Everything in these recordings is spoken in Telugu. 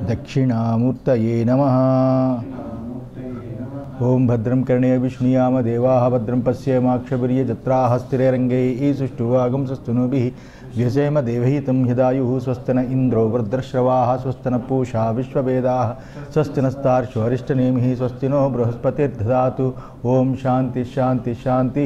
దక్షిణామూర్తయే నమ ఓం భద్రం కర్ణే విష్ణుయామ దేవా భద్రం పశ్యేమాక్షభిర్య జత్రాः స్థిరేరంగై సుష్ఠువాగంసస్తునుభిः వ్యసేమ దేవహితం హిదాయు స్వస్తిన ఇంద్రో వృద్రశ్రవాः స్వస్తిన పూషా విశ్వవేదాः స్వస్తి నస్తార్షు హరిష్టనేమిः స్వస్తి నో బృహస్పతిర్దదాతు ఓం శాంతి శాంతి శాంతి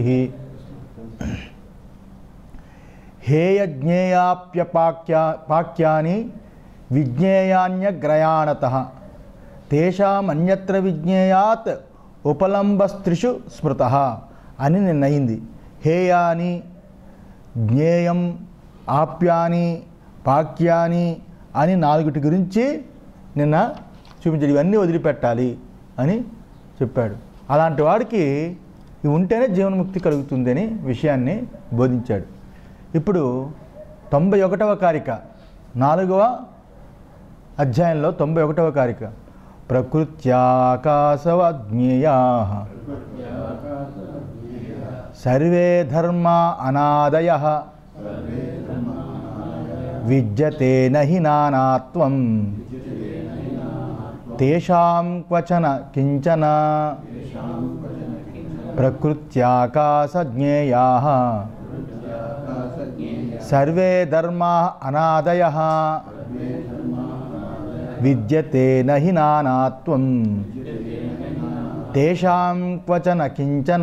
హేయజ్ఞేయాప్యపాక్యా పాక్యాని విజ్ఞేయాన్యగ్రయాణత తేషామన్యత్ర విజ్ఞేయాత్ ఉపలంబస్త్రిషు స్మృత అని నిన్నయింది హేయాని జ్ఞేయం ఆప్యాని పాక్యాని అని నాలుగుటి గురించి నిన్న చూపించాడు ఇవన్నీ వదిలిపెట్టాలి అని చెప్పాడు అలాంటి వాడికి ఇవి ఉంటేనే జీవన్ముక్తి కలుగుతుంది అని విషయాన్ని బోధించాడు ఇప్పుడు తొంభై ఒకటవ కారిక నాలుగవ అధ్యాయంలో తొంభై ఒకటవ కారిక ప్రకృత్యాకాశవజ్ఞేయా సర్వే ధర్మ అనాదయ విద్యతే నహి నానాత్వం తేషాం క్వచన కించన ప్రకృత్యాకాశజ్ఞేయా సర్వే ధర్మా అనాదయ విద్యతే నహి నానాత్వం తేషాం క్వచన కించన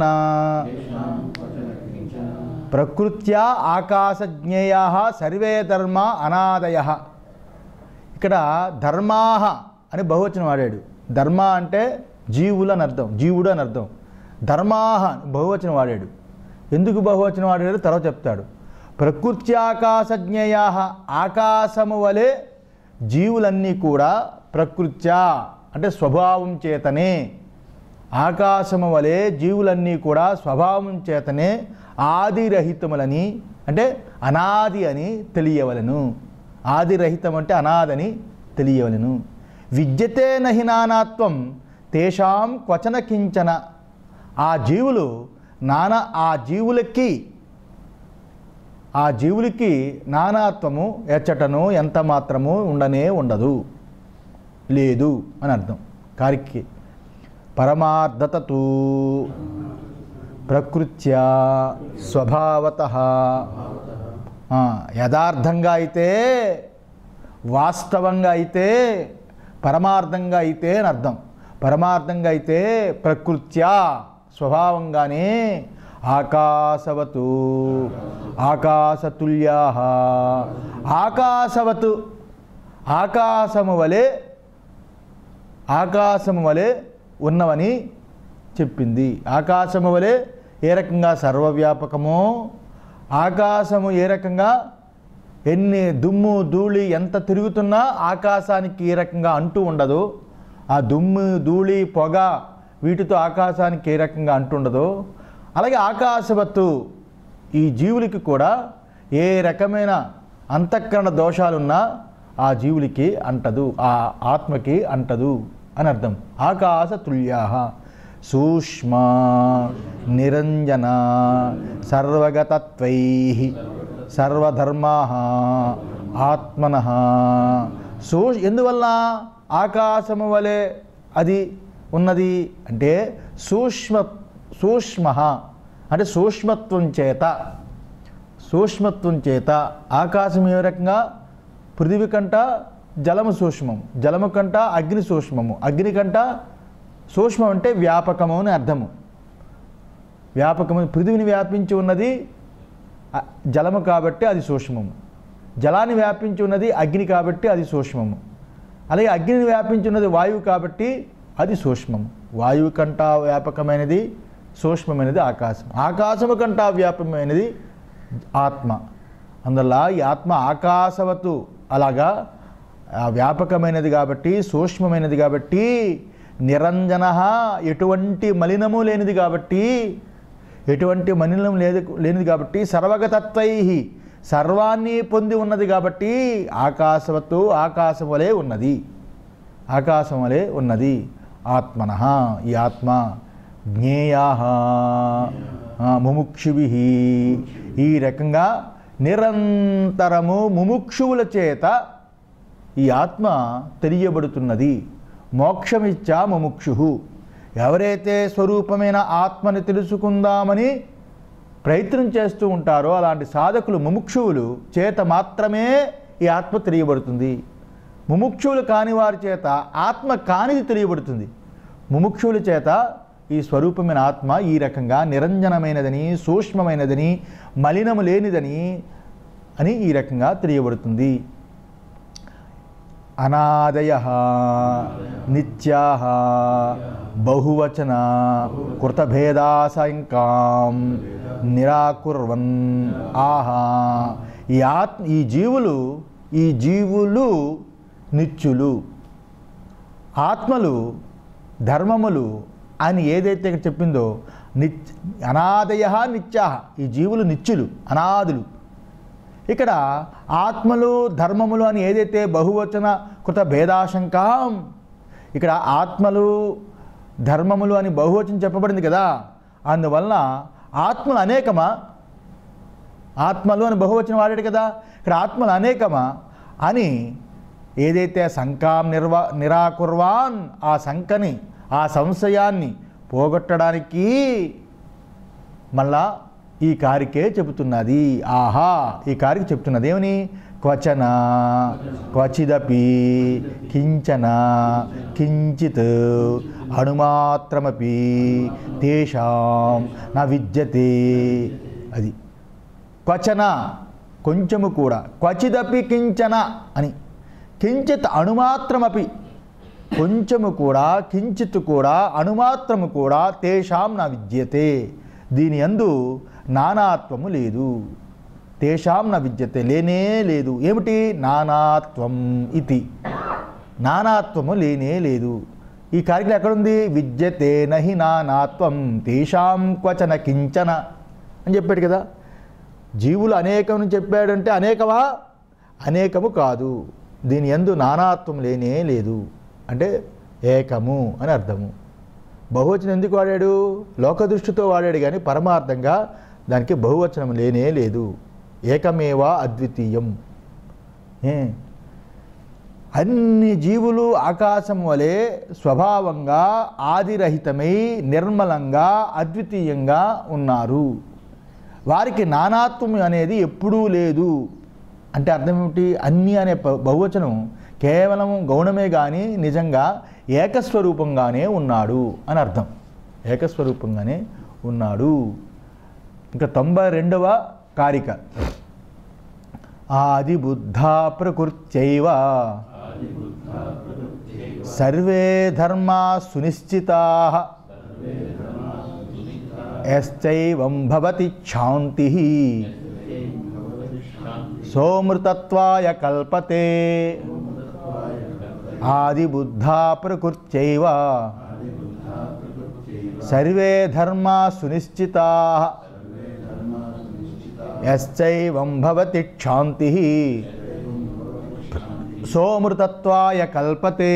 ప్రకృత్యా ఆకాశజ్ఞేయా సర్వే ధర్మ అనాదయ ఇక్కడ ధర్మాహ అని బహువచనం వాడాడు ధర్మ అంటే జీవులు అని అర్థం జీవుడు అని అర్థం ధర్మాహ అని బహువచనం వాడాడు ఎందుకు బహువచనం వాడాడు తర్వాత చెప్తాడు ప్రకృత్యాకాశజ్ఞేయా ఆకాశము వలె జీవులన్నీ కూడా ప్రకృత్యా అంటే స్వభావం చేతనే ఆకాశము వలె జీవులన్నీ కూడా స్వభావం చేతనే ఆదిరహితములని అంటే అనాది అని తెలియవలను ఆదిరహితం అంటే అనాదని తెలియవలను విద్యతే నహి నానాత్వం తేషాం క్వచన కించన ఆ జీవులు నానా ఆ జీవులకి ఆ జీవులకి నానాత్వము ఎచ్చటను ఎంత మాత్రము ఉండనే ఉండదు లేదు అని అర్థం కారికి పరమార్థతతు ప్రకృత్యా స్వభావత యథార్థంగా అయితే వాస్తవంగా అయితే పరమార్థంగా అయితే అని అర్థం పరమార్థంగా అయితే ప్రకృత్యా స్వభావంగానే ఆకాశవతు ఆకాశతుల్యా ఆకాశవతు ఆకాశము వలె ఆకాశము వలె ఉన్నవని చెప్పింది ఆకాశము వలె ఏ రకంగా సర్వవ్యాపకమో ఆకాశము ఏ రకంగా ఎన్ని దుమ్ము ధూళి ఎంత తిరుగుతున్నా ఆకాశానికి ఏ రకంగా అంటూ ఉండదు ఆ దుమ్ము ధూళి పొగ వీటితో ఆకాశానికి ఏ రకంగా అంటుండదో అలాగే ఆకాశవత్తు ఈ జీవులకి కూడా ఏ రకమైన అంతఃకరణ దోషాలున్నా ఆ జీవులకి అంటదు ఆ ఆత్మకి అంటదు అని అర్థం ఆకాశ తుల్యా సూక్ష్మ నిరంజన సర్వగతత్వై సర్వధర్మా ఆత్మన సూ ఎందువల్ల ఆకాశము వలె అది ఉన్నది అంటే సూక్ష్మ సూక్ష్మ అంటే సూక్ష్మత్వం చేత సూక్ష్మత్వం చేత ఆకాశం ఏ రకంగా పృథివీ కంట జలము సూక్ష్మము జలము కంట అగ్ని సూక్ష్మము అగ్ని కంట సూక్ష్మం అంటే వ్యాపకము అని అర్థము వ్యాపకము పృథివిని వ్యాపించి ఉన్నది అ, జలము కాబట్టి అది సూక్ష్మము జలాన్ని వ్యాపించి ఉన్నది అగ్ని కాబట్టి అది సూక్ష్మము అలాగే అగ్నిని వ్యాపించి ఉన్నది వాయువు కాబట్టి అది సూక్ష్మము వాయువు కంటా వ్యాపకమైనది సూక్ష్మమైనది ఆకాశం ఆకాశము కంటా వ్యాపకమైనది ఆత్మ అందువల్ల ఈ ఆత్మ ఆకాశవతు అలాగా ఆ వ్యాపకమైనది కాబట్టి సూక్ష్మమైనది కాబట్టి నిరంజన ఎటువంటి మలినము లేనిది కాబట్టి ఎటువంటి మలినం లేదు లేనిది కాబట్టి సర్వగతత్వై సర్వాన్ని పొంది ఉన్నది కాబట్టి ఆకాశవత్తు ఆకాశం వలె ఉన్నది ఆకాశం వలె ఉన్నది ఆత్మన ఈ ఆత్మ జ్ఞేయా ముముక్షుభి ఈ రకంగా నిరంతరము ముముక్షువుల చేత ఈ ఆత్మ తెలియబడుతున్నది మోక్షమిచ్చా ముముక్షు ఎవరైతే స్వరూపమైన ఆత్మని తెలుసుకుందామని ప్రయత్నం చేస్తూ ఉంటారో అలాంటి సాధకులు ముముక్షువులు చేత మాత్రమే ఈ ఆత్మ తెలియబడుతుంది ముముక్షువులు కాని వారి చేత ఆత్మ కానిది తెలియబడుతుంది ముముక్షువుల చేత ఈ స్వరూపమైన ఆత్మ ఈ రకంగా నిరంజనమైనదని సూక్ష్మమైనదని మలినము లేనిదని అని ఈ రకంగా తెలియబడుతుంది అనాదయ నిత్యా బహువచన కృతభేదాశంకాం నిరాకుర్వన్ ఆహా ఈ ఆత్మ ఈ జీవులు ఈ జీవులు నిత్యులు ఆత్మలు ధర్మములు అని ఏదైతే ఇక్కడ చెప్పిందో నిత్య అనాదయ నిత్యా ఈ జీవులు నిత్యులు అనాదులు ఇక్కడ ఆత్మలు ధర్మములు అని ఏదైతే బహువచన కృత భేదాశంకాం ఇక్కడ ఆత్మలు ధర్మములు అని బహువచనం చెప్పబడింది కదా అందువలన ఆత్మలు అనేకమా ఆత్మలు అని బహువచనం వాడాడు కదా ఇక్కడ ఆత్మలు అనేకమా అని ఏదైతే శంకాం నిర్వా నిరాకుర్వాన్ ఆ శంకని ఆ సంశయాన్ని పోగొట్టడానికి మళ్ళా ఈ కారికే చెబుతున్నది ఆహా ఈ కారికి చెప్తున్నది ఏమని క్వచన క్వచిదపి కించన కించిత్ అణుమాత్రమపి తేషాం నా విద్యతే అది క్వచన కొంచెము కూడా క్వచిదపి కించన అని కించిత్ అణుమాత్రమపి కొంచెము కూడా కించిత్ కూడా అణుమాత్రము కూడా తేషాం నా విద్యతే దీని యందు నానాత్వము లేదు తేషాం నా విద్యతే లేనే లేదు ఏమిటి నానాత్వం ఇది నానాత్వము లేనే లేదు ఈ కార్యక్రమం ఎక్కడుంది విద్యతే నహి నానాత్వం తేషాం క్వచన కించన అని చెప్పాడు కదా జీవులు అనేకం అని చెప్పాడంటే అనేకమా అనేకము కాదు దీని ఎందు నానాత్వం లేనే లేదు అంటే ఏకము అని అర్థము బహువచనం ఎందుకు వాడాడు లోకదృష్టితో వాడాడు కానీ పరమార్థంగా దానికి బహువచనం లేనే లేదు ఏకమేవా అద్వితీయం ఏ అన్ని జీవులు ఆకాశం వలె స్వభావంగా ఆదిరహితమై నిర్మలంగా అద్వితీయంగా ఉన్నారు వారికి నానాత్వం అనేది ఎప్పుడూ లేదు అంటే అర్థం ఏమిటి అన్ని అనే ప- బహువచనం కేవలం గౌణమే కానీ నిజంగా ఏకస్వరూపంగానే ఉన్నాడు అని అర్థం ఏకస్వరూపంగానే ఉన్నాడు ఇంకా తొంభై రెండవ కారిక ఆది బుద్ధా ప్రకృత్యైవ సర్వే ధర్మా సునిశ్చితా యశ్చైవం భవతి క్షాంతి సోమృతత్వాయ కల్పతే ఆదిబుద్ధా ప్రకృత్యైవ సర్వే ధర్మా సునిశ్చితా యశ్చైవం భవతి క్షాంతి సోమృతత్వాయ కల్పతే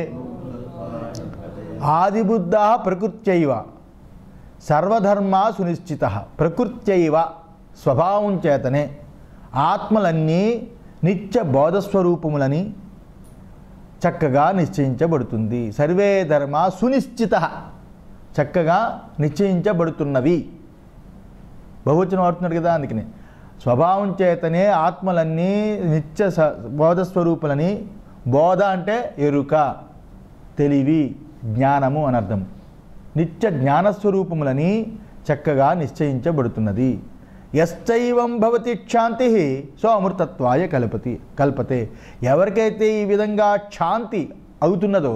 ఆదిబుద్ధ ప్రకృత్యైవ సర్వధర్మా సునిశ్చిత ప్రకృత్యైవ స్వభావం చేతనే ఆత్మలన్నీ నిత్య బోధస్వరూపములని చక్కగా నిశ్చయించబడుతుంది సర్వే ధర్మ సునిశ్చిత చక్కగా నిశ్చయించబడుతున్నవి బహువచనం వాడుతున్నాడు కదా అందుకనే స్వభావం చేతనే ఆత్మలన్నీ నిత్య స బోధస్వరూపులని బోధ అంటే ఎరుక తెలివి జ్ఞానము అని అర్థం నిత్య జ్ఞానస్వరూపములని చక్కగా నిశ్చయించబడుతున్నది ఎశ్చైవం భవతి క్షాంతి సో అమృతత్వాయ కల్పతి కల్పతే ఎవరికైతే ఈ విధంగా క్షాంతి అవుతున్నదో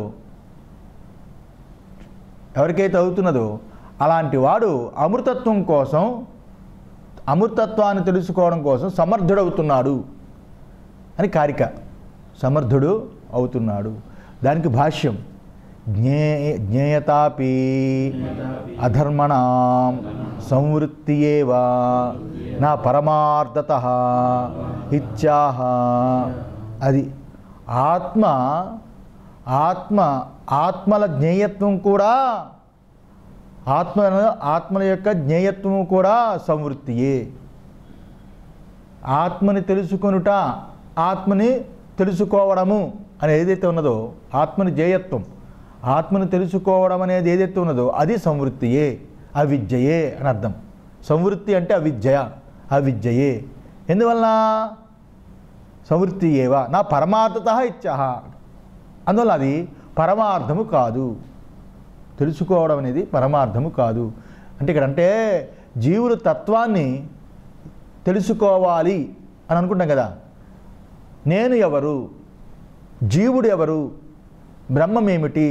ఎవరికైతే అవుతున్నదో అలాంటి వాడు అమృతత్వం కోసం అమృతత్వాన్ని తెలుసుకోవడం కోసం సమర్థుడవుతున్నాడు అని కారిక సమర్థుడు అవుతున్నాడు దానికి భాష్యం జ్ఞే జ్ఞేయతాపి అధర్మణం సంవృత్తియేవా నా పరమార్థత ఇత్యాహ అది ఆత్మ ఆత్మ ఆత్మల జ్ఞేయత్వం కూడా ఆత్మ ఆత్మల యొక్క జ్ఞేయత్వము కూడా సంవృత్తియే ఆత్మని తెలుసుకొనుట ఆత్మని తెలుసుకోవడము అని ఏదైతే ఉన్నదో ఆత్మని జేయత్వం ఆత్మను తెలుసుకోవడం అనేది ఏదైతే ఉన్నదో అది సంవృత్తియే అవిద్యయే అని అర్థం సంవృత్తి అంటే అవిద్య అవిద్యయే ఎందువలన సంవృత్తి ఏవా నా పరమార్థత ఇచ్చా అందువల్ల అది పరమార్థము కాదు తెలుసుకోవడం అనేది పరమార్థము కాదు అంటే ఇక్కడ అంటే జీవులు తత్వాన్ని తెలుసుకోవాలి అని అనుకుంటాం కదా నేను ఎవరు జీవుడు ఎవరు బ్రహ్మమేమిటి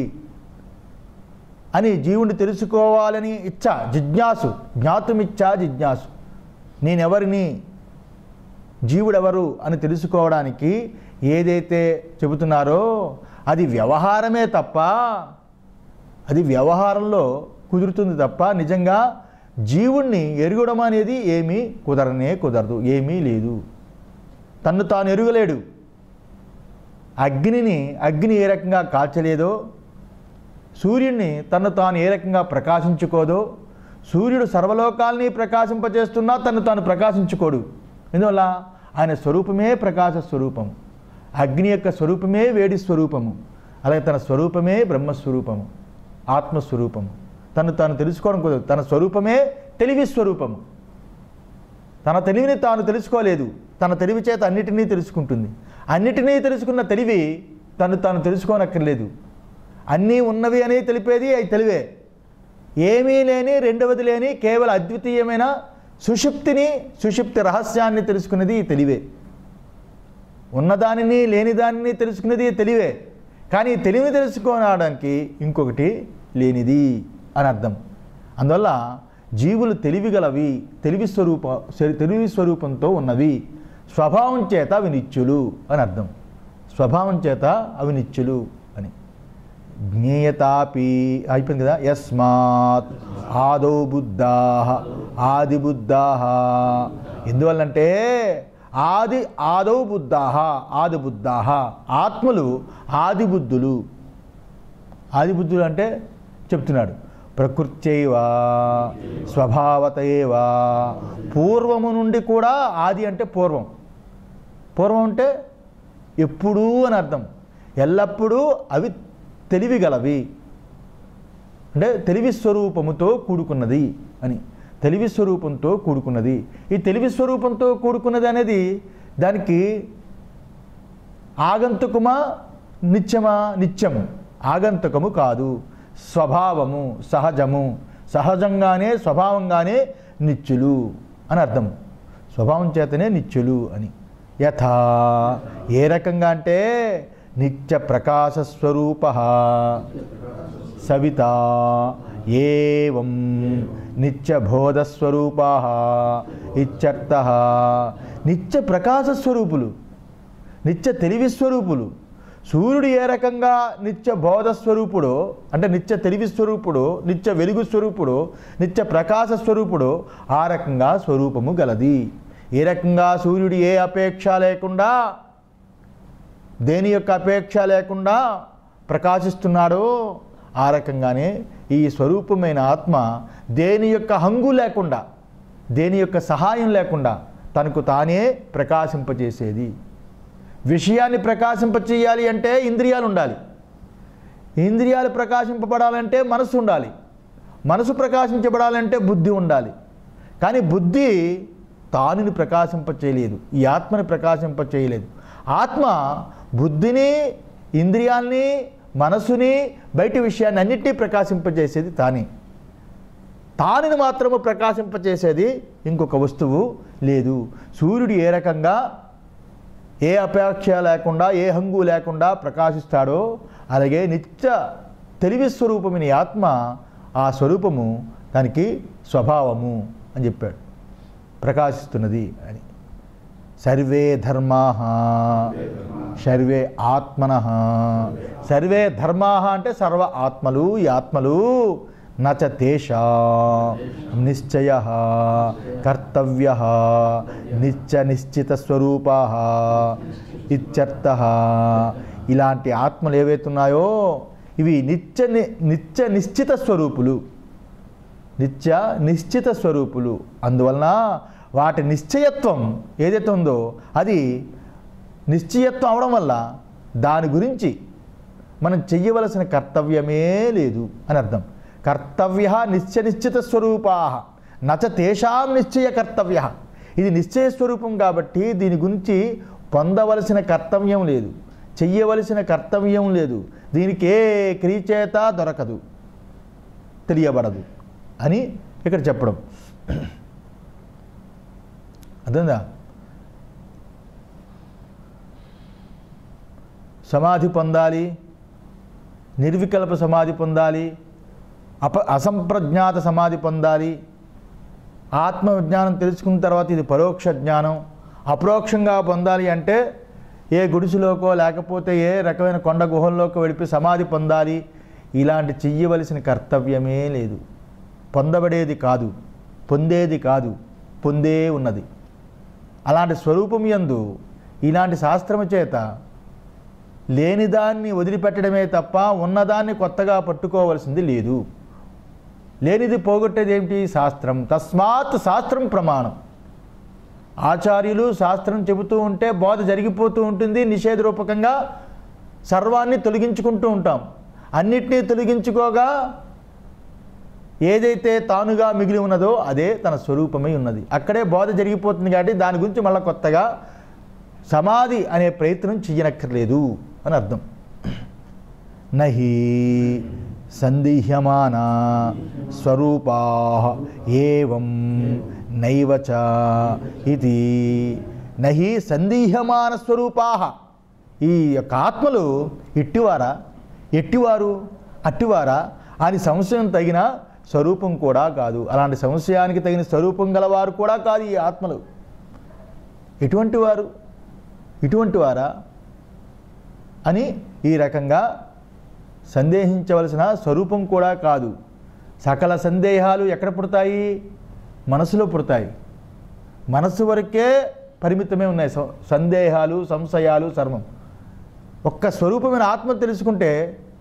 అని జీవుడిని తెలుసుకోవాలని ఇచ్చ జిజ్ఞాసు జ్ఞాతుమిచ్చా జిజ్ఞాసు నేనెవరిని జీవుడెవరు అని తెలుసుకోవడానికి ఏదైతే చెబుతున్నారో అది వ్యవహారమే తప్ప అది వ్యవహారంలో కుదురుతుంది తప్ప నిజంగా జీవుణ్ణి ఎరుగడం అనేది ఏమీ కుదరనే కుదరదు ఏమీ లేదు తన్ను తాను ఎరుగలేడు అగ్నిని అగ్ని ఏ రకంగా కాల్చలేదో సూర్యుడిని తను తాను ఏ రకంగా ప్రకాశించుకోదో సూర్యుడు సర్వలోకాల్ని ప్రకాశింపజేస్తున్నా తను తాను ప్రకాశించుకోడు ఎందువల్ల ఆయన స్వరూపమే ప్రకాశ స్వరూపం అగ్ని యొక్క స్వరూపమే వేడి స్వరూపము అలాగే తన స్వరూపమే బ్రహ్మస్వరూపము ఆత్మస్వరూపము తను తాను తెలుసుకోవడం కుదరదు తన స్వరూపమే తెలివి స్వరూపము తన తెలివిని తాను తెలుసుకోలేదు తన తెలివి చేత అన్నిటినీ తెలుసుకుంటుంది అన్నిటినీ తెలుసుకున్న తెలివి తను తాను తెలుసుకోనక్కర్లేదు అన్నీ ఉన్నవి అని తెలిపేది అవి తెలివే ఏమీ లేని రెండవది లేని కేవలం అద్వితీయమైన సుషుప్తిని సుషుప్తి రహస్యాన్ని తెలుసుకున్నది ఈ తెలివే ఉన్నదానిని లేని దానిని తెలుసుకున్నది ఈ తెలివే కానీ ఈ తెలివిని తెలుసుకోవడానికి ఇంకొకటి లేనిది అని అర్థం అందువల్ల జీవులు తెలివిగలవి తెలివి స్వరూప తెలివి స్వరూపంతో ఉన్నవి స్వభావం చేత అవి నిత్యులు అని అర్థం స్వభావం చేత అవి నిత్యులు అని జ్ఞేయతాపి అయిపోయింది కదా యస్మాత్ ఆదౌ బుద్ధా ఆది బుద్ధా ఎందువల్లంటే ఆది ఆదౌ బుద్ధా ఆది బుద్ధా ఆత్మలు ఆది బుద్ధులు ఆది బుద్ధులు అంటే చెప్తున్నాడు ప్రకృత్యైవా స్వభావతయేవా పూర్వము నుండి కూడా ఆది అంటే పూర్వం పూర్వం అంటే ఎప్పుడూ అని అర్థం ఎల్లప్పుడూ అవి తెలివిగలవి అంటే తెలివి స్వరూపముతో కూడుకున్నది అని తెలివి స్వరూపంతో కూడుకున్నది ఈ తెలివి స్వరూపంతో కూడుకున్నది అనేది దానికి ఆగంతుకమా నిత్యమా నిత్యము ఆగంతుకము కాదు స్వభావము సహజము సహజంగానే స్వభావంగానే నిత్యులు అని అర్థం స్వభావం చేతనే నిత్యులు అని యథా ఏ రకంగా అంటే నిత్య ప్రకాశ స్వరూప సవిత ఏవం నిత్యబోధస్వరూపా ఇత్యర్థ నిత్య ప్రకాశ స్వరూపులు నిత్య తెలివి స్వరూపులు సూర్యుడు ఏ రకంగా నిత్య బోధ స్వరూపుడో అంటే నిత్య తెలివి స్వరూపుడు నిత్య వెలుగు స్వరూపుడు నిత్య ప్రకాశ స్వరూపుడు ఆ రకంగా స్వరూపము గలది ఏ రకంగా సూర్యుడు ఏ అపేక్ష లేకుండా దేని యొక్క అపేక్ష లేకుండా ప్రకాశిస్తున్నాడో ఆ రకంగానే ఈ స్వరూపమైన ఆత్మ దేని యొక్క హంగు లేకుండా దేని యొక్క సహాయం లేకుండా తనకు తానే ప్రకాశింపజేసేది విషయాన్ని ప్రకాశింపచేయాలి అంటే ఇంద్రియాలు ఉండాలి ఇంద్రియాలు ప్రకాశింపబడాలంటే మనసు ఉండాలి మనసు ప్రకాశించబడాలంటే బుద్ధి ఉండాలి కానీ బుద్ధి తానుని ప్రకాశింపచేయలేదు ఈ ఆత్మని ప్రకాశింపచేయలేదు ఆత్మ బుద్ధిని ఇంద్రియాల్ని మనసుని బయటి విషయాన్ని అన్నిటినీ ప్రకాశింపజేసేది తానే తానిని మాత్రము ప్రకాశింపచేసేది ఇంకొక వస్తువు లేదు సూర్యుడు ఏ రకంగా ఏ అపేక్ష లేకుండా ఏ హంగు లేకుండా ప్రకాశిస్తాడో అలాగే నిత్య తెలివి స్వరూపమైన ఈ ఆత్మ ఆ స్వరూపము దానికి స్వభావము అని చెప్పాడు ప్రకాశిస్తున్నది అని సర్వే ధర్మా సర్వే ఆత్మన సర్వే ధర్మా అంటే సర్వ ఆత్మలు ఈ ఆత్మలు నచ తేషా నిశ్చయ కర్తవ్య నిత్య నిశ్చిత స్వరూపా ఇత్యర్థ ఇలాంటి ఆత్మలు ఏవైతున్నాయో ఇవి నిత్య ని- నిత్య నిశ్చిత స్వరూపులు నిత్య నిశ్చిత స్వరూపులు అందువలన వాటి నిశ్చయత్వం ఏదైతే ఉందో అది నిశ్చయత్వం అవడం వల్ల దాని గురించి మనం చెయ్యవలసిన కర్తవ్యమే లేదు అని అర్థం కర్తవ్య నిశ్చయ నిశ్చిత స్వరూపా నచ తేషాం నిశ్చయ కర్తవ్య ఇది నిశ్చయ స్వరూపం కాబట్టి దీని గురించి పొందవలసిన కర్తవ్యం లేదు చెయ్యవలసిన కర్తవ్యం లేదు దీనికి ఏ క్రియచేత దొరకదు తెలియబడదు అని ఇక్కడ చెప్పడం అర్థందా సమాధి పొందాలి నిర్వికల్ప సమాధి పొందాలి అప అసంప్రజ్ఞాత సమాధి పొందాలి ఆత్మ విజ్ఞానం తెలుసుకున్న తర్వాత ఇది పరోక్ష జ్ఞానం అపరోక్షంగా పొందాలి అంటే ఏ గుడిసెలోకో లేకపోతే ఏ రకమైన కొండ గుహల్లోకి వెళ్ళి సమాధి పొందాలి ఇలాంటి చెయ్యవలసిన కర్తవ్యమే లేదు పొందబడేది కాదు పొందేది కాదు పొందే ఉన్నది అలాంటి స్వరూపం యందు ఇలాంటి శాస్త్రము చేత లేనిదాన్ని వదిలిపెట్టడమే తప్ప ఉన్నదాన్ని కొత్తగా పట్టుకోవలసింది లేదు లేనిది పోగొట్టేది ఏమిటి శాస్త్రం తస్మాత్ శాస్త్రం ప్రమాణం ఆచార్యులు శాస్త్రం చెబుతూ ఉంటే బోధ జరిగిపోతూ ఉంటుంది నిషేధ రూపకంగా సర్వాన్ని తొలగించుకుంటూ ఉంటాం అన్నిటినీ తొలగించుకోగా ఏదైతే తానుగా మిగిలి ఉన్నదో అదే తన స్వరూపమై ఉన్నది అక్కడే బోధ జరిగిపోతుంది కాబట్టి దాని గురించి మళ్ళీ కొత్తగా సమాధి అనే ప్రయత్నం చెయ్యనక్కర్లేదు అని అర్థం నహి సందిహ్యమానా స్వరూపా ఏవం నైవ చ ఇది నహి సందిహ్యమాన స్వరూపా ఈ యొక్క ఆత్మలు ఇట్టివారా ఎట్టివారు అట్టివారా అని సంశయం తగిన స్వరూపం కూడా కాదు అలాంటి సంశయానికి తగిన స్వరూపం గలవారు కూడా కాదు ఈ ఆత్మలు ఎటువంటి వారు ఇటువంటి వారా అని ఈ రకంగా సందేహించవలసిన స్వరూపం కూడా కాదు సకల సందేహాలు ఎక్కడ పుడతాయి మనసులో పుడతాయి మనస్సు వరకే పరిమితమే ఉన్నాయి స- సందేహాలు సంశయాలు సర్వం ఒక్క స్వరూపమైన ఆత్మ తెలుసుకుంటే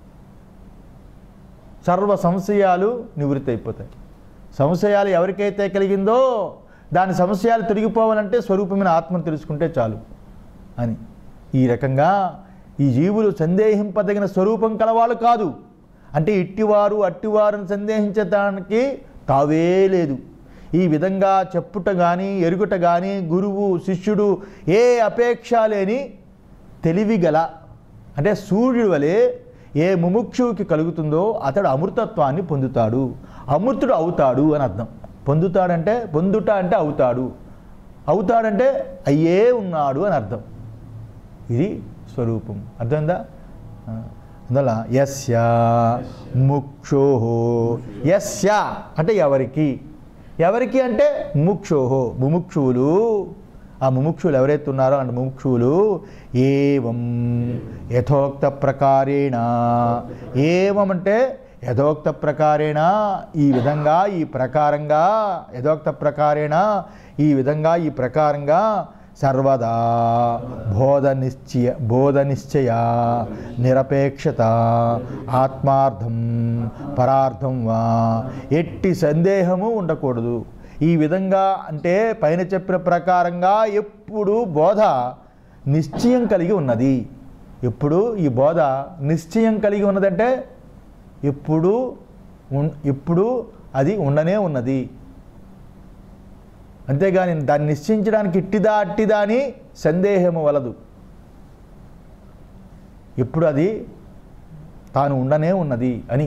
సర్వ సంశయాలు నివృత్తి అయిపోతాయి సంశయాలు ఎవరికైతే కలిగిందో దాని సంశయాలు తొలగిపోవాలంటే స్వరూపమైన ఆత్మను తెలుసుకుంటే చాలు అని ఈ రకంగా ఈ జీవులు సందేహింపదగిన స్వరూపం కలవాళ్ళు కాదు అంటే ఇట్టివారు అట్టివారుని సందేహించడానికి తావే లేదు ఈ విధంగా చెప్పుట కానీ ఎరుగుట కానీ గురువు శిష్యుడు ఏ అపేక్ష లేని తెలివి గల అంటే సూర్యుడి వలె ఏ ముముక్షువుకి కలుగుతుందో అతడు అమృతత్వాన్ని పొందుతాడు అమృతుడు అవుతాడు అని అర్థం పొందుతాడంటే పొందుట అంటే అవుతాడు అవుతాడంటే అయ్యే ఉన్నాడు అని అర్థం ఇది స్వరూపం అర్థమైందా ఆ, అందువల్ల యస్య ముక్షోహో యస్య అంటే ఎవరికి ఎవరికి అంటే ముక్షోహో ముముక్షువులు ఆ ముముక్షువులు ఎవరైతే ఉన్నారో అంటే ముముక్షువులు ఏవం యథోక్త ప్రకారేణ ఏవం అంటే యథోక్త ప్రకారేణ ఈ విధంగా ఈ ప్రకారంగా యథోక్త ప్రకారేణ ఈ విధంగా ఈ ప్రకారంగా సర్వదా బోధ నిశ్చయ బోధ నిశ్చయ నిరపేక్షత ఆత్మార్థం పరార్థం వా ఎట్టి సందేహము ఉండకూడదు ఈ విధంగా అంటే పైన చెప్పిన ప్రకారంగా ఎప్పుడు బోధ నిశ్చయం కలిగి ఉన్నది ఎప్పుడు ఈ బోధ నిశ్చయం కలిగి ఉన్నదంటే ఎప్పుడు ఉన్- ఎప్పుడు అది ఉండనే ఉన్నది అంతేగాని దాన్ని నిశ్చయించడానికి ఇట్టిదా అట్టిదా అని సందేహము వలదు ఎప్పుడు అది తాను ఉండనే ఉన్నది అని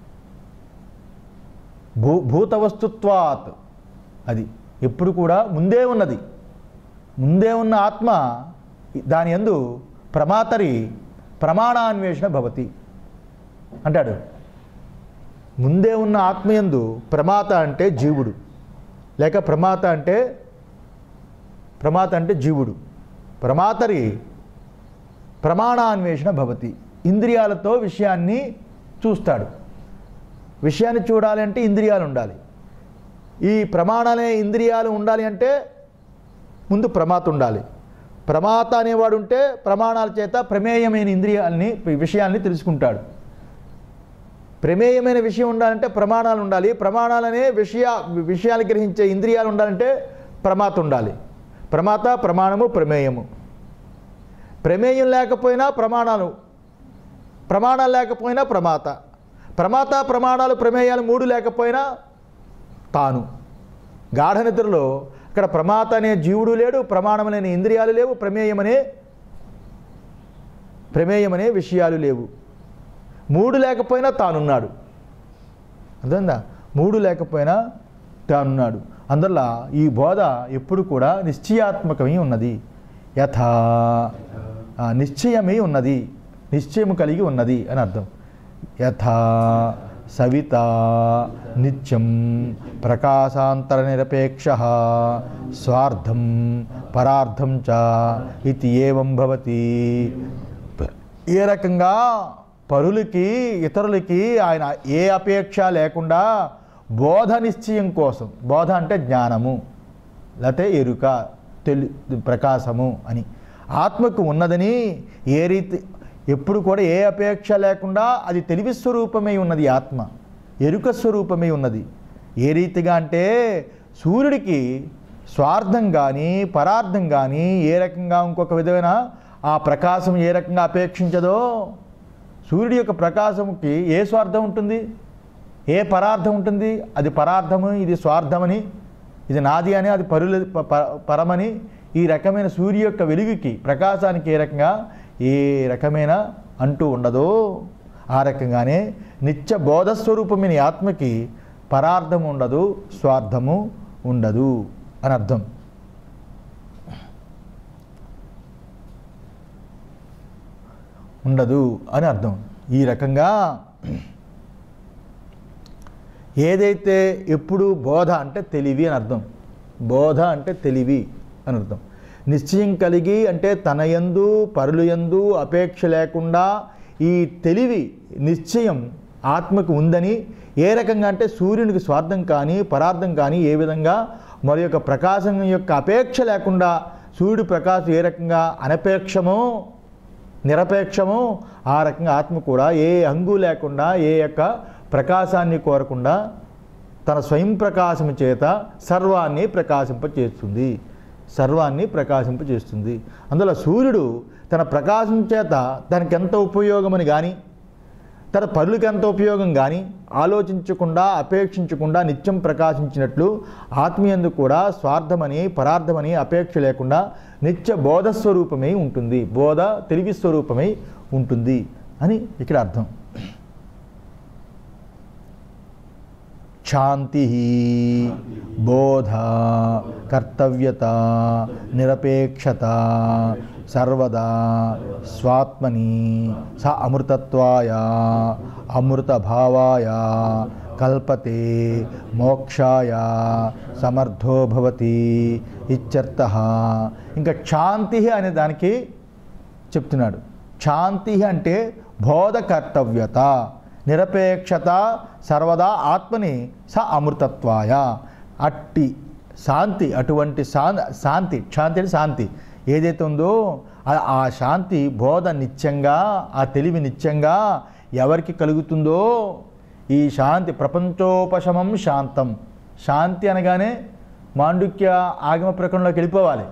భూ భూతవస్తుత్వాత్ అది ఎప్పుడు కూడా ముందే ఉన్నది ముందే ఉన్న ఆత్మ దాని యందు ప్రమాతరి ప్రమాణాన్వేషణ భవతి అంటాడు ముందే ఉన్న ఆత్మయందు ప్రమాత అంటే జీవుడు లేక ప్రమాత అంటే ప్రమాత అంటే జీవుడు ప్రమాతరి ప్రమాణాన్వేషణ భవతి ఇంద్రియాలతో విషయాన్ని చూస్తాడు విషయాన్ని చూడాలి అంటే ఇంద్రియాలు ఉండాలి ఈ ప్రమాణాలే ఇంద్రియాలు ఉండాలి అంటే ముందు ప్రమాత ఉండాలి ప్రమాత అనేవాడు ఉంటే ప్రమాణాల చేత ప్రమేయమైన ఇంద్రియాల్ని విషయాల్ని తెలుసుకుంటాడు ప్రమేయమైన విషయం ఉండాలంటే ప్రమాణాలు ఉండాలి ప్రమాణాలనే విషయ విషయాలు గ్రహించే ఇంద్రియాలు ఉండాలంటే ప్రమాత ఉండాలి ప్రమాత ప్రమాణము ప్రమేయము ప్రమేయం లేకపోయినా ప్రమాణాలు ప్రమాణాలు లేకపోయినా ప్రమాత ప్రమాత ప్రమాణాలు ప్రమేయాలు మూడు లేకపోయినా తాను గాఢ నిద్రలో ఇక్కడ ప్రమాత అనే జీవుడు లేడు ప్రమాణం లేని ఇంద్రియాలు లేవు ప్రమేయం అనే ప్రమేయం అనే విషయాలు లేవు మూడు లేకపోయినా తానున్నాడు అర్థందా మూడు లేకపోయినా తానున్నాడు అందువల్ల ఈ బోధ ఎప్పుడు కూడా నిశ్చయాత్మకమై ఉన్నది యథా ఆ, నిశ్చయమై ఉన్నది నిశ్చయము కలిగి ఉన్నది అని అర్థం యథా సవిత నిత్యం ప్రకాశాంతర నిరపేక్ష స్వార్థం పరార్థం చ ఇది ఏవం భవతి ఏ రకంగా పరులకి ఇతరులకి ఆయన ఏ అపేక్ష లేకుండా బోధ నిశ్చయం కోసం బోధ అంటే జ్ఞానము లేకపోతే ఎరుక తెలి ప్రకాశము అని ఆత్మకు ఉన్నదని ఏ రీతి ఎప్పుడు కూడా ఏ అపేక్ష లేకుండా అది తెలివి స్వరూపమై ఉన్నది ఆత్మ ఎరుక స్వరూపమై ఉన్నది ఏ రీతిగా అంటే సూర్యుడికి స్వార్థం కానీ పరార్థం కానీ ఏ రకంగా ఇంకొక విధమైన ఆ ప్రకాశం ఏ రకంగా అపేక్షించదో సూర్యుడి యొక్క ప్రకాశంకి ఏ స్వార్థం ఉంటుంది ఏ పరార్థం ఉంటుంది అది పరార్థము ఇది స్వార్థమని ఇది నాది అని అది పరుల ప- ప- పరమని ఈ రకమైన సూర్య యొక్క వెలుగుకి ప్రకాశానికి ఏ రకంగా ఏ రకమైన అంటూ ఉండదో ఆ రకంగానే నిత్య బోధస్వరూపమైన ఈ ఆత్మకి పరార్థం ఉండదు స్వార్థము ఉండదు అని అర్థం ఉండదు అని అర్థం ఈ రకంగా ఏదైతే ఎప్పుడు బోధ అంటే తెలివి అని అర్థం బోధ అంటే తెలివి అని అర్థం నిశ్చయం కలిగి అంటే తన యందు పరులు యందు అపేక్ష లేకుండా ఈ తెలివి నిశ్చయం ఆత్మకు ఉందని ఏ రకంగా అంటే సూర్యునికి స్వార్థం కానీ పరార్థం కానీ ఏ విధంగా మరి యొక్క ప్రకాశం యొక్క అపేక్ష లేకుండా సూర్యుడి ప్రకాశం ఏ రకంగా అనపేక్షమో నిరపేక్షము ఆ రకంగా ఆత్మ కూడా ఏ హంగు లేకుండా ఏ యొక్క ప్రకాశాన్ని కోరకుండా తన స్వయం ప్రకాశం చేత సర్వాన్ని ప్రకాశింపచేస్తుంది సర్వాన్ని ప్రకాశింపచేస్తుంది అందులో సూర్యుడు తన ప్రకాశం చేత దానికి ఎంత ఉపయోగమని కానీ తన పనులకి ఎంత ఉపయోగం కానీ ఆలోచించకుండా అపేక్షించకుండా నిత్యం ప్రకాశించినట్లు ఆత్మీయందు కూడా స్వార్థమని పరార్థమని అపేక్ష లేకుండా నిత్య బోధస్వరూపమై ఉంటుంది బోధ తెలివి స్వరూపమై ఉంటుంది అని ఇక్కడ అర్థం శాంతి బోధ కర్తవ్యత నిరపేక్షత సర్వదా స్వాత్మని స అమృతత్వాయ అమృతభావాయ కల్పతే మోక్షాయ సమర్థో భవతి ఇత్యర్థ ఇంకా శాంతి అనే దానికి చెప్తున్నాడు శాంతి అంటే బోధ కర్తవ్యత నిరపేక్షత సర్వదా ఆత్మని స అమృతత్వాయ అట్టి శాంతి అటువంటి శా శాంతి శాంతి అంటే శాంతి ఏదైతే ఉందో ఆ- ఆ శాంతి బోధ నిత్యంగా ఆ తెలివి నిత్యంగా ఎవరికి కలుగుతుందో ఈ శాంతి ప్రపంచోపశమం శాంతం శాంతి అనగానే మాండుక్య ఆగమ ప్రకరణలోకి వెళ్ళిపోవాలి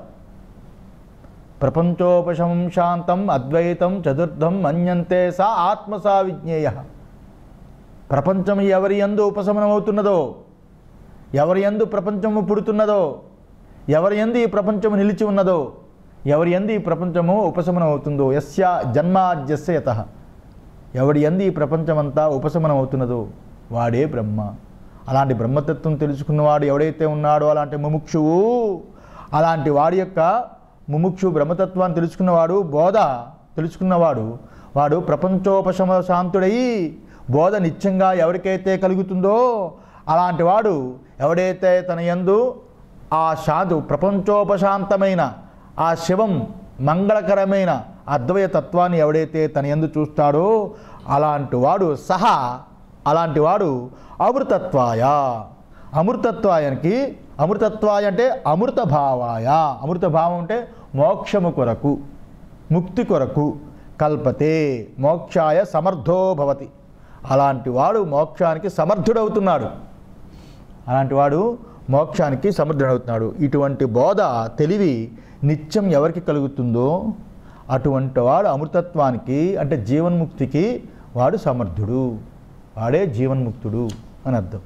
ప్రపంచోపశమం శాంతం అద్వైతం చతుర్థం మన్యంతే సా ఆత్మసా విజ్ఞేయ ప్రపంచం ఎవరి యందు ఉపశమనం అవుతున్నదో ఎవరి యందు ప్రపంచము పుడుతున్నదో ఎవరి యందు ఈ ప్రపంచము నిలిచి ఉన్నదో ఎవరి యందు ఈ ప్రపంచము ఉపశమనం అవుతుందో యస్య జన్మాద్యస్య యత ఎవడి యందు ఈ ప్రపంచమంతా ఉపశమనం అవుతున్నదో వాడే బ్రహ్మ అలాంటి బ్రహ్మతత్వం తెలుసుకున్నవాడు ఎవడైతే ఉన్నాడో అలాంటి ముముక్షువు అలాంటి వాడి యొక్క ముముక్షు బ్రహ్మతత్వాన్ని తెలుసుకున్నవాడు బోధ తెలుసుకున్నవాడు వాడు ప్రపంచోపశమ శాంతుడై బోధ నిత్యంగా ఎవరికైతే కలుగుతుందో అలాంటి వాడు ఎవడైతే తన యందు ఆ శాంతి ప్రపంచోపశాంతమైన ఆ శివం మంగళకరమైన అద్వయ తత్వాన్ని ఎవడైతే తన యందు చూస్తాడో అలాంటి వాడు సహా అలాంటి వాడు అమృతత్వాయ అమృతత్వాయానికి అమృతత్వాయ అంటే అమృత భావాయ అమృత భావం అంటే మోక్షము కొరకు ముక్తి కొరకు కల్పతే మోక్షాయ సమర్థో భవతి అలాంటి వాడు మోక్షానికి సమర్థుడవుతున్నాడు అలాంటి వాడు మోక్షానికి సమర్థుడవుతున్నాడు ఇటువంటి బోధ తెలివి నిత్యం ఎవరికి కలుగుతుందో అటువంటి వాడు అమృతత్వానికి అంటే జీవన్ముక్తికి వాడు సమర్థుడు వాడే జీవన్ముక్తుడు అని అర్థం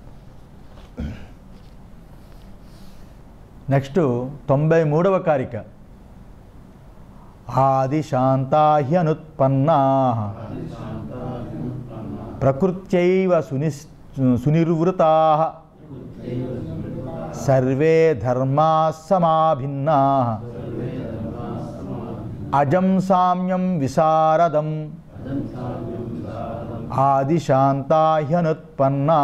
నెక్స్ట్ తొంభై మూడవ కారిక ఆది శాంతాహ్యనుత్పన్నా ప్రకృత్యైవ సుని సునిర్వృతా సర్వే ధర్మా సమాభిన్నా అజం సామ్యం విశారదం ఆదిశాంతాహ్యనుత్పన్నా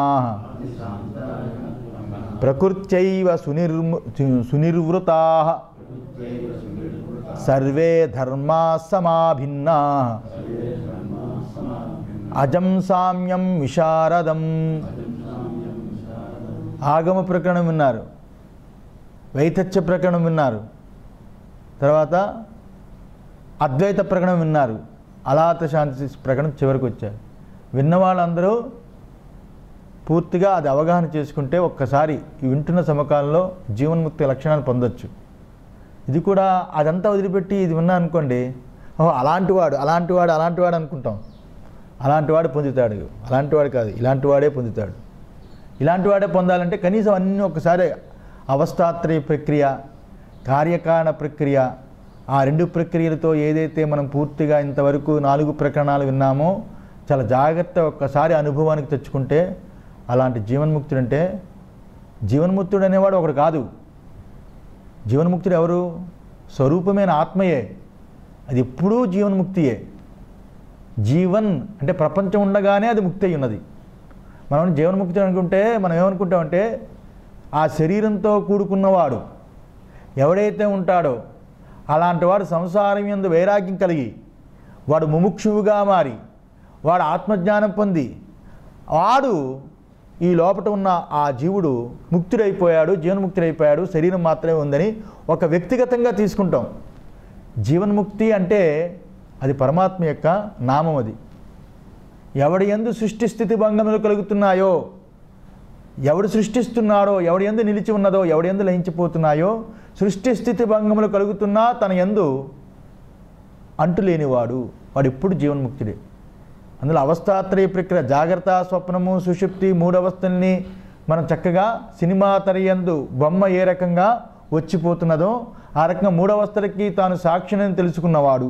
ప్రకృత్యైవ సునిర్ము సునిర్వృతా సర్వే ధర్మా సమాభిన్నా అజం సామ్యం విశారదం ఆగమ ప్రకరణం విన్నారు వైతత్య ప్రకరణం విన్నారు తర్వాత అద్వైత ప్రకరణం విన్నారు అలాత శాంతి ప్రకరణం చివరికి వచ్చారు విన్న వాళ్ళందరూ పూర్తిగా అది అవగాహన చేసుకుంటే ఒక్కసారి ఈ వింటున్న సమకాలంలో జీవన్ముక్తి లక్షణాలు పొందొచ్చు ఇది కూడా అదంతా వదిలిపెట్టి ఇది విన్నా అనుకోండి ఓహో అలాంటి వాడు అలాంటి వాడు అలాంటి వాడు అనుకుంటాం అలాంటి వాడు పొందుతాడు అలాంటి వాడు కాదు ఇలాంటి వాడే పొందుతాడు ఇలాంటి వాడే పొందాలంటే కనీసం అన్నీ ఒకసారి అవస్థాత్రయ ప్రక్రియ కార్యకారణ ప్రక్రియ ఆ రెండు ప్రక్రియలతో ఏదైతే మనం పూర్తిగా ఇంతవరకు నాలుగు ప్రకరణాలు విన్నామో చాలా జాగ్రత్త ఒక్కసారి అనుభవానికి తెచ్చుకుంటే అలాంటి జీవన్ముక్తుడు అంటే జీవన్ముక్తుడు అనేవాడు ఒకడు కాదు జీవన్ముక్తుడు ఎవరు స్వరూపమైన ఆత్మయే అది ఎప్పుడూ జీవన్ముక్తియే జీవన్ అంటే ప్రపంచం ఉండగానే అది ముక్తి అయి ఉన్నది మనం జీవన్ముక్తి అనుకుంటే మనం ఏమనుకుంటామంటే ఆ శరీరంతో కూడుకున్నవాడు ఎవడైతే ఉంటాడో అలాంటి వాడు సంసారం ఎందు వైరాగ్యం కలిగి వాడు ముముక్షువుగా మారి వాడు ఆత్మజ్ఞానం పొంది వాడు ఈ లోపట ఉన్న ఆ జీవుడు ముక్తుడైపోయాడు జీవన్ముక్తుడైపోయాడు శరీరం మాత్రమే ఉందని ఒక వ్యక్తిగతంగా తీసుకుంటాం జీవన్ముక్తి అంటే అది పరమాత్మ యొక్క నామం అది ఎవడి ఎందు సృష్టి స్థితి భంగములు కలుగుతున్నాయో ఎవడు సృష్టిస్తున్నాడో ఎవడి ఎందు నిలిచి ఉన్నదో ఎవడి ఎందు లయించిపోతున్నాయో సృష్టి స్థితి భంగములు కలుగుతున్నా తన ఎందు అంటులేనివాడు వాడు ఎప్పుడు జీవన్ముక్తుడే అందులో అవస్థాత్రయ ప్రక్రియ జాగ్రత్త స్వప్నము సుషుప్తి మూడవస్థల్ని మనం చక్కగా సినిమా తరయందు బొమ్మ ఏ రకంగా వచ్చిపోతున్నదో ఆ రకంగా మూడవస్థలకి తాను సాక్షిని తెలుసుకున్నవాడు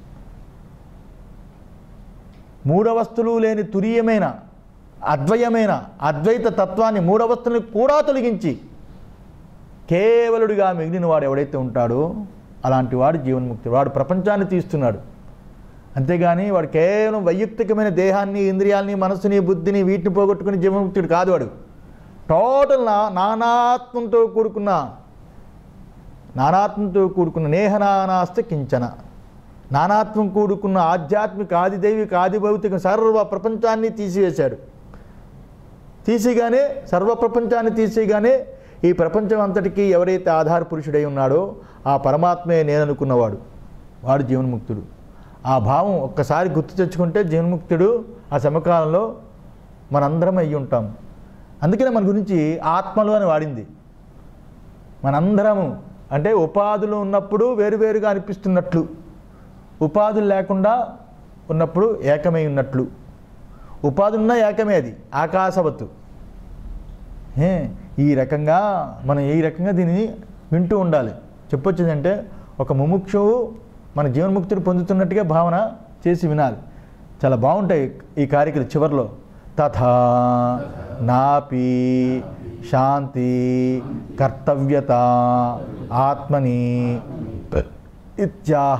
మూడవస్థలు లేని తురీయమైన అద్వయమైన అద్వైత తత్వాన్ని మూడవస్థలను కూడా తొలగించి కేవలుడిగా మిగిలిన వాడు ఎవడైతే ఉంటాడో అలాంటి వాడు జీవన్ముక్తి వాడు ప్రపంచాన్ని తీస్తున్నాడు అంతేగాని వాడు కేవలం వైయక్తికమైన దేహాన్ని ఇంద్రియాలని మనసుని బుద్ధిని వీటిని పోగొట్టుకుని జీవన్ముక్తుడు కాదు వాడు టోటల్ నా నానాత్మంతో కూడుకున్న నానాత్మంతో కూడుకున్న నేహనానాస్త కించన నానాత్వం కూడుకున్న ఆధ్యాత్మిక ఆదిదైవిక ఆదిభౌతిక సర్వ ప్రపంచాన్ని తీసివేశాడు తీసిగానే సర్వ ప్రపంచాన్ని తీసిగానే ఈ ప్రపంచం అంతటికీ ఎవరైతే ఆధార పురుషుడై ఉన్నాడో ఆ పరమాత్మే నేననుకున్నవాడు వాడు జీవన్ముక్తుడు ఆ భావం ఒక్కసారి గుర్తు తెచ్చుకుంటే జీవన్ముక్తుడు ఆ సమకాలంలో మనందరం అయ్యి ఉంటాం అందుకనే మన గురించి ఆత్మలు అని వాడింది మనందరము అంటే ఉపాధులు ఉన్నప్పుడు వేరువేరుగా అనిపిస్తున్నట్లు ఉపాధులు లేకుండా ఉన్నప్పుడు ఏకమై ఉన్నట్లు ఉపాధి ఉన్న ఏకమే అది ఆకాశవత్తు ఏ, ఈ రకంగా మనం ఈ రకంగా దీనిని వింటూ ఉండాలి చెప్పొచ్చిందంటే ఒక ముముక్షువు మన జీవన్ముక్తిని పొందుతున్నట్టుగా భావన చేసి వినాలి చాలా బాగుంటాయి ఈ కార్యక్రమ చివరిలో తథా నాపి శాంతి కర్తవ్యత ఆత్మని ఇత్యాహ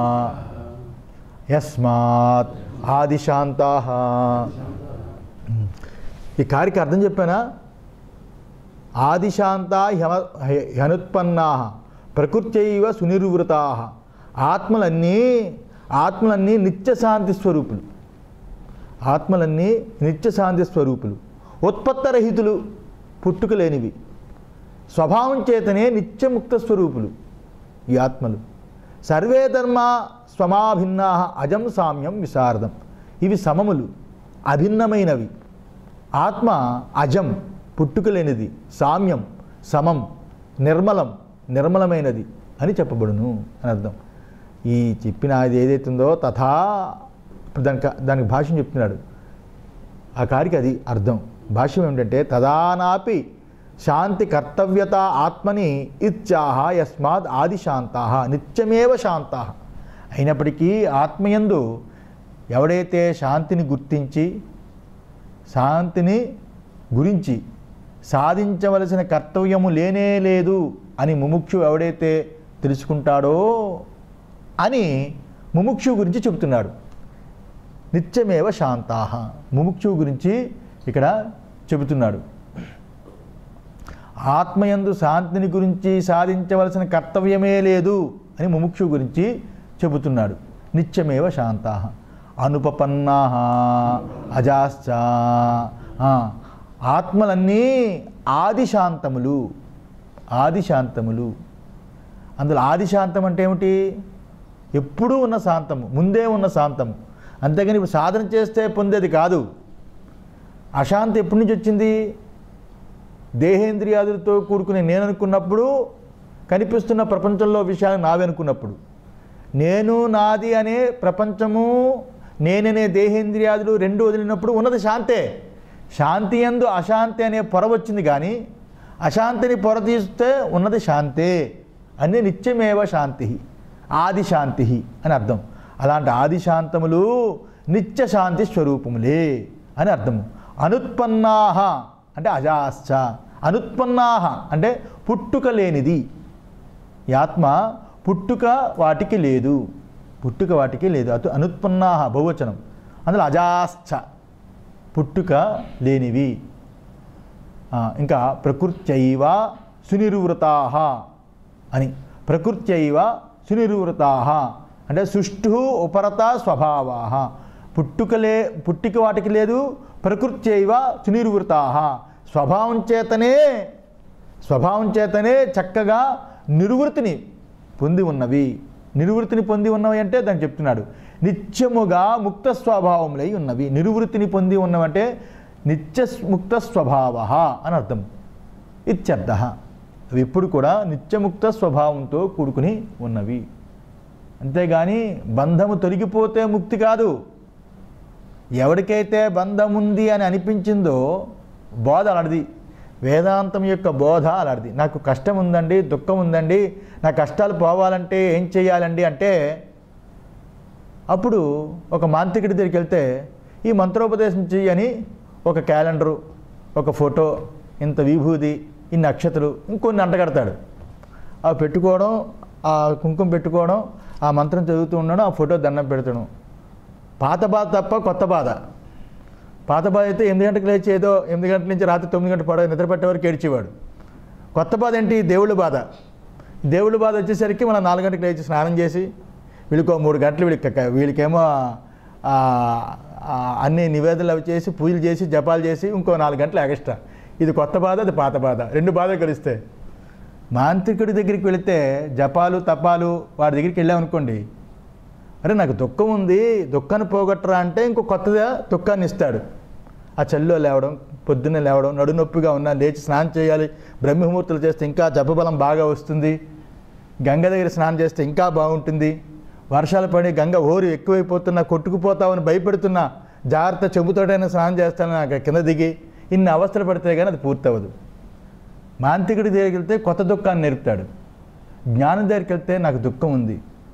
యస్మాత్ ఆదిశాంతా ఈ కార్యకి అర్థం చెప్పానా ఆదిశాంత హ్యమ హ్యనుత్పన్నా ప్రకృత్యైవ సునిర్వృతా ఆత్మలన్నీ ఆత్మలన్నీ నిత్యశాంతి స్వరూపులు ఆత్మలన్నీ నిత్యశాంతి స్వరూపులు ఉత్పత్తరహితులు పుట్టుక లేనివి స్వభావం చేతనే నిత్యముక్త స్వరూపులు ఈ ఆత్మలు సర్వే ధర్మ స్వమాభిన్నా అజం సామ్యం విశారదం ఇవి సమములు అభిన్నమైనవి ఆత్మ అజం పుట్టుక లేనిది సామ్యం సమం నిర్మలం నిర్మలమైనది అని చెప్పబడును అని అర్థం ఈ చెప్పిన అది ఏదైతే ఉందో తథా ఇప్పుడు దానికి దానికి భాష్యం చెప్తున్నాడు ఆ కారికి అది అర్థం భాష్యం ఏమిటంటే తదానాపి శాంతి కర్తవ్యత ఆత్మని ఇత్యాహ యస్మాత్ ఆది శాంతా నిత్యమేవ శాంతా అయినప్పటికీ ఆత్మయందు ఎవడైతే శాంతిని గుర్తించి శాంతిని గురించి సాధించవలసిన కర్తవ్యము లేనే లేదు అని ముముక్షు ఎవడైతే తెలుసుకుంటాడో అని ముముక్షు గురించి చెబుతున్నాడు నిత్యమేవ శాంతాహ ముముక్షు గురించి ఇక్కడ చెబుతున్నాడు ఆత్మయందు శాంతిని గురించి సాధించవలసిన కర్తవ్యమే లేదు అని ముముక్షు గురించి చెబుతున్నాడు నిత్యమేవ శాంతా అనుపపన్నా అజాశ్చ ఆ, ఆత్మలన్నీ ఆది శాంతములు ఆది శాంతములు అందులో ఆది శాంతం అంటే ఏమిటి ఎప్పుడూ ఉన్న శాంతము ముందే ఉన్న శాంతము అంతేగాని ఇప్పుడు సాధన చేస్తే పొందేది కాదు అశాంతి ఎప్పటి నుంచి వచ్చింది దేహేంద్రియాదులతో కూడుకుని నేను అనుకున్నప్పుడు కనిపిస్తున్న ప్రపంచంలో విషయాలు నావి అనుకున్నప్పుడు నేను నాది అనే ప్రపంచము నేననే దేహేంద్రియాదులు రెండు వదిలినప్పుడు ఉన్నది శాంతే శాంతి ఎందు అశాంతి అనే పొర వచ్చింది కానీ అశాంతిని పొర తీస్తే ఉన్నది శాంతే అనే నిత్యమేవ శాంతి ఆది శాంతి అని అర్థం అలాంటి ఆది శాంతములు నిత్య శాంతి స్వరూపములే అని అర్థము అనుత్పన్నాహ అంటే అజాశ్చ అనుత్పన్నాహ అంటే పుట్టుక లేనిది ఈ ఆత్మ పుట్టుక వాటికి లేదు పుట్టుక వాటికి లేదు అటు అనుత్పన్నాహ బహువచనం అందులో అజాశ్చ పుట్టుక లేనివి ఆ, ఇంకా ప్రకృత్యైవ సునిర్వృతాహ అని ప్రకృత్యైవ సునిర్వృతాహ అంటే సుష్ఠు ఉపరత స్వభావాహ పుట్టుకలే పుట్టిక వాటికి లేదు ప్రకృత్యైవ సునిర్వృతాహ స్వభావం చేతనే స్వభావం చేతనే చక్కగా నిర్వృతిని పొంది ఉన్నవి నిర్వృతిని పొంది ఉన్నవి అంటే దాన్ని చెప్తున్నాడు నిత్యముగా ముక్త స్వభావములై ఉన్నవి నిర్వృతిని పొంది ఉన్నవంటే నిత్య ముక్త స్వభావ అని అర్థం ఇత్యర్థ అవి ఎప్పుడు కూడా నిత్యముక్త స్వభావంతో కూడుకుని ఉన్నవి అంతేగాని బంధము తొలగిపోతే ముక్తి కాదు ఎవరికైతే బంధం ఉంది అని అనిపించిందో బోధ అలాంటిది వేదాంతం యొక్క బోధ అలాంటిది నాకు కష్టం ఉందండి దుఃఖం ఉందండి నా కష్టాలు పోవాలంటే ఏం చేయాలండి అంటే అప్పుడు ఒక మాంత్రికుడి దగ్గరికి వెళ్తే ఈ మంత్రోపదేశం చెయ్యని ఒక క్యాలెండరు ఒక ఫోటో ఇంత విభూది ఇన్ని అక్షతలు ఇంకొన్ని అంటగడతాడు అవి పెట్టుకోవడం ఆ కుంకుమ పెట్టుకోవడం ఆ మంత్రం చదువుతూ ఉండడం ఆ ఫోటో దండం పెడతాడు పాత బాధ తప్ప కొత్త బాధ పాత బాధ అయితే ఎనిమిది గంటలకు లేచి ఏదో ఎనిమిది గంటల నుంచి రాత్రి తొమ్మిది గంటల పడ నిద్ర పెట్టే వరకు ఏడ్చేవాడు కొత్త బాధ ఏంటి దేవుళ్ళ బాధ దేవుళ్ళ బాధ వచ్చేసరికి మనం నాలుగు గంటలకు లేచి స్నానం చేసి వీళ్ళకో మూడు గంటలు వీళ్ళకి వీళ్ళకేమో ఆ, ఆ, అన్ని నివేదనలు అవి చేసి పూజలు చేసి జపాలు చేసి ఇంకో నాలుగు గంటలు ఎక్స్ట్రా ఇది కొత్త బాధ అది పాత బాధ రెండు బాధలు కలిస్తాయి మాంత్రికుడి దగ్గరికి వెళితే జపాలు తపాలు వాడి దగ్గరికి వెళ్ళామనుకోండి అరే నాకు దుఃఖం ఉంది దుఃఖాన్ని పోగొట్టరా అంటే ఇంకో కొత్తగా దుఃఖాన్ని ఇస్తాడు ఆ చలిలో లేవడం పొద్దున్నే లేవడం నడు నొప్పిగా ఉన్నా లేచి స్నానం చేయాలి బ్రహ్మముహూర్తులు చేస్తే ఇంకా జపబలం బాగా వస్తుంది గంగ దగ్గర స్నానం చేస్తే ఇంకా బాగుంటుంది వర్షాలు పడి గంగ ఓరి ఎక్కువైపోతున్నా కొట్టుకుపోతామని భయపెడుతున్నా జాగ్రత్త చెబుతాడైనా స్నానం చేస్తానని నాకు కింద దిగి ఇన్ని అవస్థలు పడితే కానీ అది పూర్తవదు మాంత్రికుడి దగ్గరికి వెళ్తే కొత్త దుఃఖాన్ని నేర్పుతాడు జ్ఞానం దగ్గరికి వెళ్తే నాకు దుఃఖం ఉంది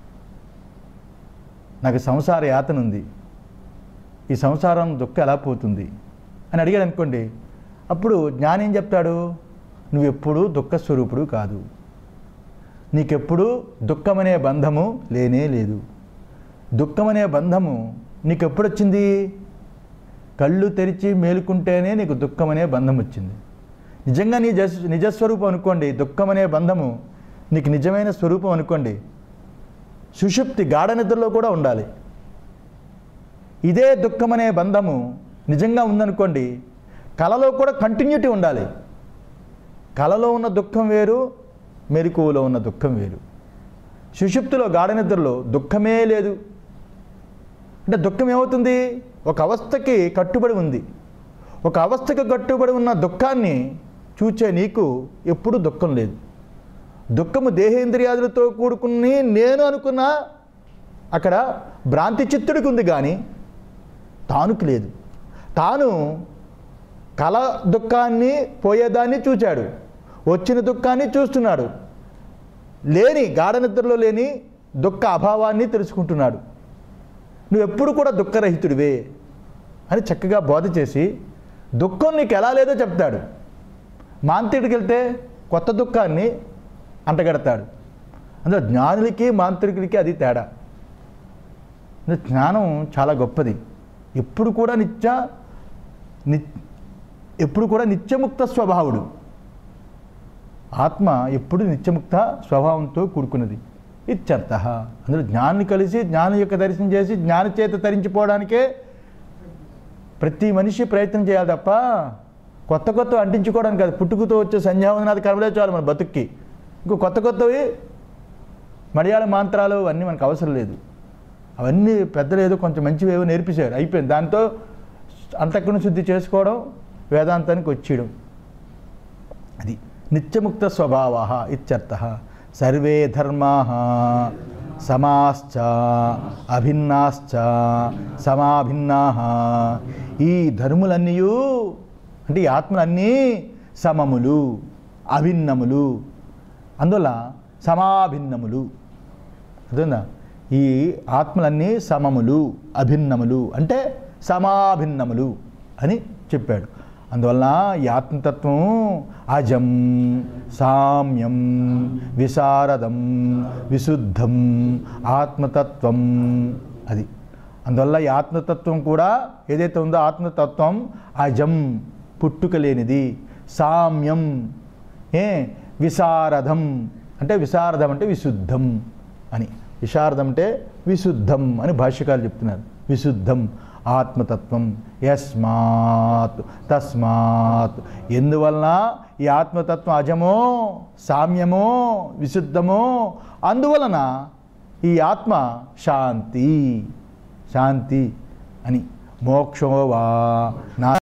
నాకు సంసార యాతన ఉంది ఈ సంసారం దుఃఖం ఎలా పోతుంది అని అడిగాడు అనుకోండి అప్పుడు జ్ఞానం ఏం చెప్తాడు నువ్వెప్పుడూ దుఃఖ స్వరూపుడు కాదు నీకెప్పుడు దుఃఖమనే బంధము లేనే లేదు దుఃఖమనే బంధము నీకెప్పుడు వచ్చింది కళ్ళు తెరిచి మేలుకుంటేనే నీకు దుఃఖమనే బంధం వచ్చింది నిజంగా నీ జస్ నిజస్వరూపం అనుకోండి దుఃఖమనే బంధము నీకు నిజమైన స్వరూపం అనుకోండి సుషుప్తి గాఢ నిద్రలో కూడా ఉండాలి ఇదే దుఃఖమనే బంధము నిజంగా ఉందనుకోండి కళలో కూడా కంటిన్యూటీ ఉండాలి కళలో ఉన్న దుఃఖం వేరు మెలకువలో ఉన్న దుఃఖం వేరు సుషుప్తిలో గాఢ నిద్రలో దుఃఖమే లేదు అంటే దుఃఖం ఏమవుతుంది ఒక అవస్థకి కట్టుబడి ఉంది ఒక అవస్థకి కట్టుబడి ఉన్న దుఃఖాన్ని చూచే నీకు ఎప్పుడూ దుఃఖం లేదు దుఃఖము దేహేంద్రియాదులతో కూడుకుని నేను అనుకున్న అక్కడ భ్రాంతి చిత్తుడికి ఉంది కానీ తానుకి లేదు తాను కల దుఃఖాన్ని పోయేదాన్ని చూచాడు వచ్చిన దుఃఖాన్ని చూస్తున్నాడు లేని గాఢ నిద్రలో లేని దుఃఖ అభావాన్ని తెలుసుకుంటున్నాడు నువ్వు ఎప్పుడు కూడా దుఃఖరహితుడివే అని చక్కగా బోధ చేసి దుఃఖం నీకు ఎలా లేదో చెప్తాడు మాంత్రికుడికి వెళ్తే కొత్త దుఃఖాన్ని అంటగడతాడు అందులో జ్ఞానులకి మాంత్రికుడికి అది తేడా అంటే జ్ఞానం చాలా గొప్పది ఎప్పుడు కూడా నిత్య ని ఎప్పుడు కూడా నిత్యముక్త స్వభావుడు ఆత్మ ఎప్పుడు నిత్యముక్త స్వభావంతో కూడుకున్నది ఇత్యర్థ అందులో జ్ఞాన్ని కలిసి జ్ఞాని యొక్క దర్శనం చేసి జ్ఞాని చేత తరించిపోవడానికే ప్రతి మనిషి ప్రయత్నం చేయాలి తప్ప కొత్త కొత్త అంటించుకోవడానికి కాదు పుట్టుకతో వచ్చే సంధ్యావందనాది కర్మలే చాలు మన బతుక్కి ఇంకో కొత్త కొత్తవి మలయాళ మంత్రాలు అవన్నీ మనకు అవసరం లేదు అవన్నీ పెద్దలు ఏదో కొంచెం మంచివేవో నేర్పించారు అయిపోయింది దాంతో అంతఃకరణ శుద్ధి చేసుకోవడం వేదాంతానికి వచ్చేయడం అది నిత్యముక్త స్వభావ ఇత్యర్థ సర్వే ధర్మా సమాశ్చ అభిన్నాశ్చ సమాభిన్నా ఈ ధర్ములన్నీ అంటే ఈ ఆత్మలన్నీ సమములు అభిన్నములు అందువల్ల సమాభిన్నములు అర్థందా ఈ ఆత్మలన్నీ సమములు అభిన్నములు అంటే సమాభిన్నములు అని చెప్పాడు అందువలన ఈ ఆత్మతత్వం అజం సామ్యం విశారదం విశుద్ధం ఆత్మతత్వం అది అందువల్ల ఈ ఆత్మతత్వం కూడా ఏదైతే ఉందో ఆత్మతత్వం అజం పుట్టుక లేనిది సామ్యం ఏ విశారదం అంటే విశారదం అంటే విశుద్ధం అని విశారదం అంటే విశుద్ధం అని భాష్యకాలు చెప్తున్నారు విశుద్ధం ఆత్మతత్వం యస్మాత్ తస్మాత్ ఎందువలన ఈ ఆత్మతత్వం అజమో సామ్యమో విశుద్ధమో అందువలన ఈ ఆత్మ శాంతి శాంతి అని మోక్షో వా నా